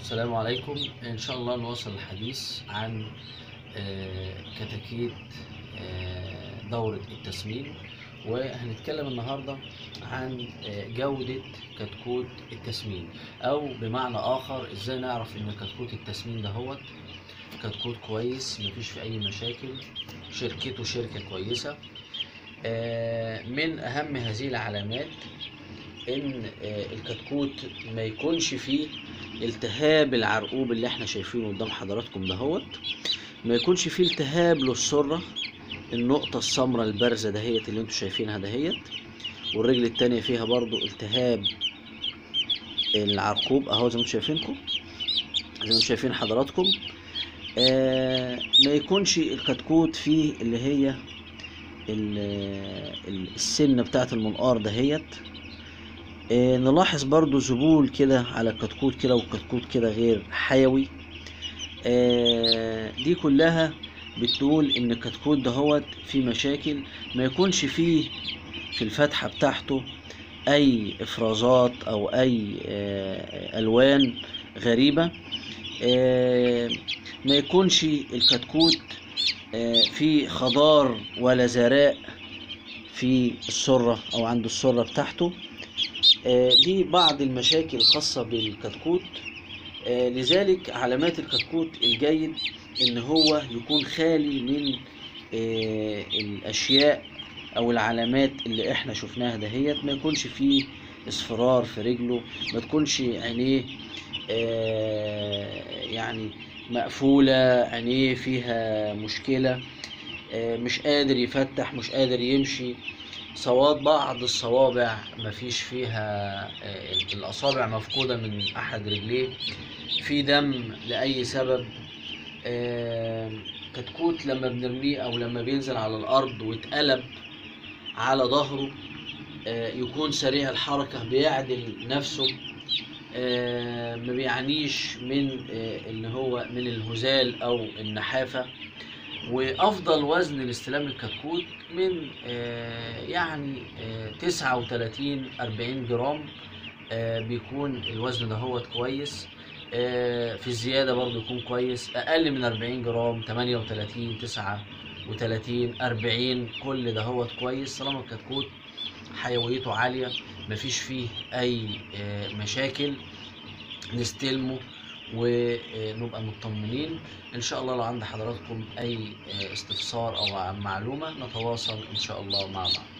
السلام عليكم إن شاء الله نواصل الحديث عن آه، كتاكيت آه، دورة التسمين وهنتكلم النهاردة عن آه، جودة كتكوت التسمين أو بمعنى آخر إزاي نعرف إن كتكوت التسمين دهوت كتكوت كويس مفيش فيه أي مشاكل شركته شركة كويسة آه، من أهم هذه العلامات ان آه، الكتكوت ما يكونش فيه التهاب العرقوب اللي احنا شايفينه قدام حضراتكم دهوت ما يكونش فيه التهاب للسرة النقطة السمراء البارزة دهيت اللي انتوا شايفينها دهيت والرجل التانية فيها برضو التهاب العرقوب اهو زي ما انتوا شايفينكم زي ما انتوا شايفين حضراتكم آه ما يكونش الكتكوت فيه اللي هي ال- ال- السنة بتاعت المنقار دهيت آه، نلاحظ برضو ذبول كده على الكتكوت كده والكتكوت كده غير حيوي آه، دي كلها بتقول ان الكتكوت دهوت فيه مشاكل ما يكونش فيه في الفتحة بتاعته اي افرازات او اي آه، الوان غريبة آه، ما يكونش الكتكوت آه، فيه خضار ولا زراء في السرة او عند السرة بتاعته آه، دي بعض المشاكل الخاصة بالكتكوت آه، لذلك علامات الكتكوت الجيد ان هو يكون خالي من آه، الاشياء او العلامات اللي احنا شفناها دهيت ما يكونش فيه اصفرار في رجله ما تكونش عينيه آه، يعني مقفولة عينيه فيها مشكلة آه، مش قادر يفتح مش قادر يمشي صواب بعض الصوابع مفيش فيها آه، الأصابع مفقودة من أحد رجليه في دم لأي سبب آه، كتكوت لما بنرميه أو لما بينزل على الأرض واتقلب على ظهره آه، يكون سريع الحركة بيعدل نفسه آه، ما بيعانيش من آه، اللي هو من الهزال أو النحافة وافضل وزن لاستلام الكتكوت من آه، يعني آه، 39 40 جرام آه، بيكون الوزن ده هو كويس آه، في الزياده برضه يكون كويس اقل من 40 جرام 38 39 40 كل ده هو كويس طالما الكتكوت حيويته عاليه مفيش فيه اي آه، مشاكل نستلمه ونبقى مطمنين ان شاء الله لو عند حضراتكم اي استفسار او معلومه نتواصل ان شاء الله مع بعض